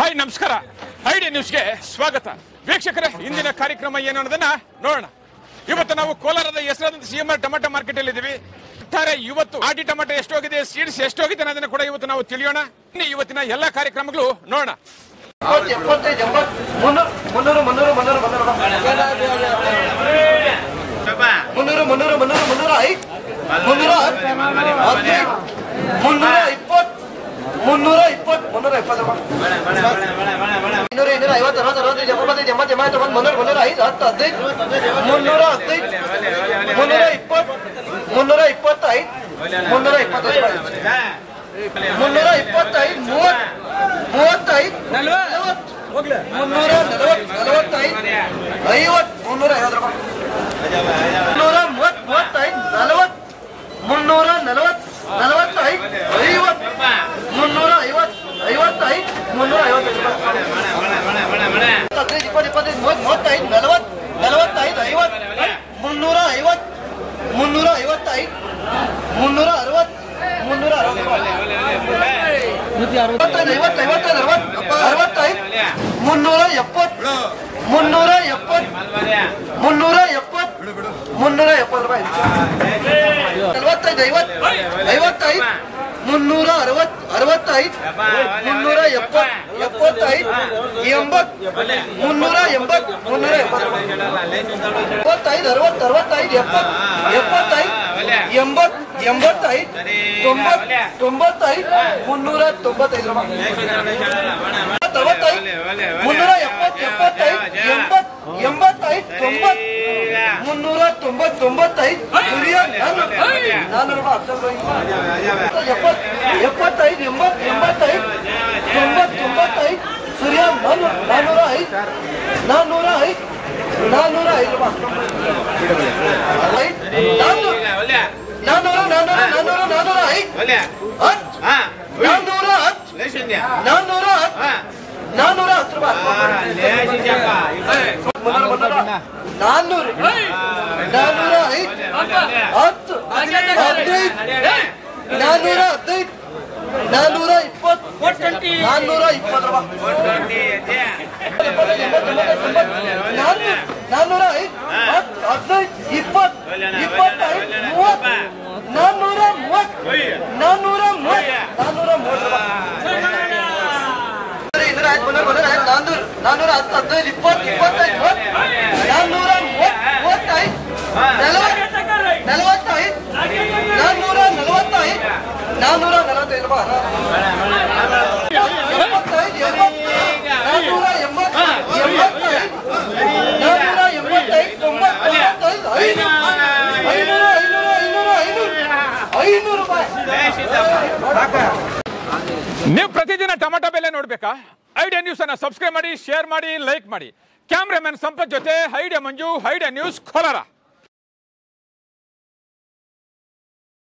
hi ನಮಸ್ಕಾರ ID ನ್ಯೂಸ್ಗೆ ಸ್ವಾಗತ ವೀಕ್ಷಕರೇ ಇಂದಿನ ಕಾರ್ಯಕ್ರಮ ಏನು ಅನ್ನೋದನ್ನ ನೋಡೋಣ ಇವತ್ತು ನಾವು ಕೋಲಾರದ ಹೆಸರಾದಂತ C M R tomato market ಅಲ್ಲಿ ಇದ್ದೀವಿ ಒಟ್ಟಾರೆ ಇವತ್ತು ಆಟಿ ಟೊಮೆಟೊ ಎಷ್ಟೋಗಿದೆ ಸೀಡ್ಸ್ ಎಷ್ಟೋಗಿದೆ ಅನ್ನೋದನ್ನ ಕೂಡ ಇವತ್ತು ನಾವು ತಿಳಿಯೋಣ ಇನ್ನು ಇವತ್ತಿನ ಎಲ್ಲ ಕಾರ್ಯಕ್ರಮಗಳು ನೋಡೋಣ ಎಪ್ಪತ್ತು ಎಪ್ಪತ್ತೈದು ಎಂಬತ್ತು ಮುನ್ನೂರು ಮುನ್ನೂರು ಮುನ್ನೂರು ಮುನ್ನೂರು ಮುನ್ನೂರು ಮುನ್ನೂರು ಮುನ್ನೂರು ಮುನ್ನೂರ ಐದು ಮುನ್ನೂರ ಹದಿನೈದು ಮುನ್ನೂರ ಇಪ್ಪತ್ತು ಮುನ್ನೂರ ಇಪ್ಪತ್ತು ಮುನ್ನೂರ ಇಪ್ಪತ್ತು ಇನ್ನೂರ ಇನ್ನೂರ ಐವತ್ತು ಅರವತ್ತು ಅರವತ್ತೈದು ಎಪ್ಪತ್ತೈದು ಎಂಬತ್ತು ಎಂಬತ್ತು ಒಂಬತ್ತು ಮುನ್ನೂರು ಮುನ್ನೂರ ಐದು ಹತ್ತು ಹದಿನೈದು ಮುನ್ನೂರ ಹದಿನೈದು ಮುನ್ನೂರ ಇಪ್ಪತ್ತು ಮುನ್ನೂರ ಇಪ್ಪತ್ತೈದು ಮುನ್ನೂರ ಇಪ್ಪತ್ತೈದು ಮುನ್ನೂರ ಇಪ್ಪತ್ತೈದು ಮೂವತ್ತು ಮೂವತ್ತೈದು ನಲವತ್ತು ಮುನ್ನೂರ ನಲವತ್ತು ನಲವತ್ತೈದು ಐವತ್ತು ಮುನ್ನೂರ ಐವತ್ತು ರೂಪಾಯಿ ಮುನ್ನೂರ ಮೂವತ್ತು ಮೂವತ್ತೈದು ನಲವತ್ತು ಮುನ್ನೂರ ನಲವತ್ತು ನಲವತ್ತೈದು ಐವತ್ತು ಮುನ್ನೂರ ಐವತ್ತು ಐವತ್ತೈದು ಮುನ್ನೂರ ಐವತ್ತೈದು ರೂಪಾಯಿ ಹದಿನೈದು ಇಪ್ಪತ್ತು ಇಪ್ಪತ್ತೈದು ಮೂವತ್ತು ಮೂವತ್ತೈದು ನಲವತ್ತು ನಲವತ್ತೈದು ಐವತ್ತು ಮುನ್ನೂರ ಐವತ್ತು ಮುನ್ನೂರ ಐವತ್ತೈದು ಮುನ್ನೂರ ಅರವತ್ತು ಮುನ್ನೂರ ಅರವತ್ತು ಅರವತ್ತೈದು ಐವತ್ತು ಐವತ್ತೈದು ಅರವತ್ತು ಅರವತ್ತೈದು ಮುನ್ನೂರ ಎಪ್ಪತ್ತು ಮುನ್ನೂರ ಎಪ್ಪತ್ತು ಮುನ್ನೂರ ಎಪ್ಪತ್ತು ಮುನ್ನೂರ ಎಪ್ಪತ್ತು ರೂಪಾಯಿ ನಲವತ್ತೈದು ಐವತ್ತು ಐವತ್ತೈದು ಮುನ್ನೂರ ಅರವತ್ತು ಅರವತ್ತೈದು ಮುನ್ನೂರ ಎಪ್ಪತ್ತು ಎಪ್ಪತ್ತೈದು ಎಂಬತ್ತು ಮುನ್ನೂರ ಎಂಬತ್ತು ಮುನ್ನೂರ ಎಪ್ಪತ್ತು ಎಪ್ಪತ್ತೈದು ಅರವತ್ತು ಅರವತ್ತೈದು ಎಪ್ಪತ್ತು ಎಪ್ಪತ್ತೈದು ಎಂಬತ್ತು ಎಂಬತ್ತೈದು ತೊಂಬತ್ತು ತೊಂಬತ್ತೈದು ಮುನ್ನೂರ ತೊಂಬತ್ತೈದು ರೂಪಾಯಿ ಅರವತ್ತೈದು ಮುನ್ನೂರ ಎಪ್ಪತ್ತು ಎಪ್ಪತ್ತೈದು ಎಂಬತ್ತು ಎಂಬತ್ತೈದು ತೊಂಬತ್ತು ಮುನ್ನೂರ ತೊಂಬತ್ತು ತೊಂಬತ್ತೈದು ಸೂರ್ಯ ನಾನ್ನೂರು ರೂಪಾಯಿ ಎಪ್ಪತ್ತು ಎಪ್ಪತ್ತೈದು ಎಂಬತ್ತು ಎಂಬತ್ತೈದು ತೊಂಬತ್ತು ತೊಂಬತ್ತೈದು ಸೂರ್ಯ ನಾನ್ನೂರ ನಾನ್ನೂರ ಐದು ನಾನ್ನೂರ ಐದು ನಾನ್ನೂರ ಐದು ರೂಪಾಯಿ ಐದು ನಾನ್ನೂರು ನಾನ್ನೂರು ನಾನ್ನೂರು ನಾನ್ನೂರು ನಾನ್ನೂರ ಐದು ಹತ್ತು ನಾನ್ನೂರ ಹತ್ತು ನಾನ್ನೂರ ಹತ್ತು ನಾನ್ನೂರ ಹತ್ತು ರೂಪಾಯಿ ಮುನ್ನೂರು ಮುನ್ನೂರು ನಾನ್ನೂರು ನಾನ್ನೂರ ಐದು ಹತ್ತು ಹದಿನೈದು ನಾನ್ನೂರ ಹದಿನೈದು ನಾನ್ನೂರ ಇಪ್ಪತ್ತು ನಾನ್ನೂರ ಇಪ್ಪತ್ತು ರೂಪಾಯಿ ನಾನ್ನೂರು ನಾನ್ನೂರ ಐದು ಹತ್ತು ಹದಿನೈದು ಇಪ್ಪತ್ತು ಇಪ್ಪತ್ತೈದು ಮೂವತ್ತು ನಾನ್ನೂರ ಮೂವತ್ತು ನಾನ್ನೂರ ಮೂವತ್ತು ನಾನ್ನೂರ ಮೂವತ್ತು ರೂಪಾಯಿ ಇನ್ನೂರ ಐದು ಮುನ್ನೂರ ಮುನ್ನೂರ ಐದು ನಾನ್ನೂರು ನಾನ್ನೂರ ಹತ್ತು ಹದಿನೈದು ಇಪ್ಪತ್ತು ಇಪ್ಪತ್ತೈದು ಮೂವತ್ತು ನಾನ್ನೂರ ಮೂವತ್ತು ಮೂವತ್ತೈದು ನಲವತ್ತು ನಲವತ್ತೈದು ನಾನ್ನೂರ ನಲವತ್ತೈದು ನಾನ್ನೂರ ನಲವತ್ತೈದು ರೂಪಾಯಿ ಎಪ್ಪತ್ತೈದು ಎಂಬತ್ತು ನಾನ್ನೂರ ಎಂಬತ್ತು ಎಂಬತ್ತೈದು ನಾನ್ನೂರ ಎಂಬತ್ತೈದು ತೊಂಬತ್ತು ತೊಂಬತ್ತೈದು ಐನೂರು ಐನೂರು ಐನೂರು ಐನೂರು ಐನೂರು ಐನೂರು ರೂಪಾಯಿ ನೀವು ಪ್ರತಿದಿನ ಟೊಮೆಟೊ ಬೆಲೆ ನೋಡ್ಬೇಕಾ ಐಡಿಯಾ ನ್ಯೂಸ್ ಅನ್ನ ಸಬ್ಸ್ಕ್ರೈಬ್ ಮಾಡಿ ಶೇರ್ ಮಾಡಿ ಲೈಕ್ ಮಾಡಿ ಕ್ಯಾಮ್ರಾಮನ್ ಸಂಪತ್ ಜೊತೆ Idea Manju Idea News Kolar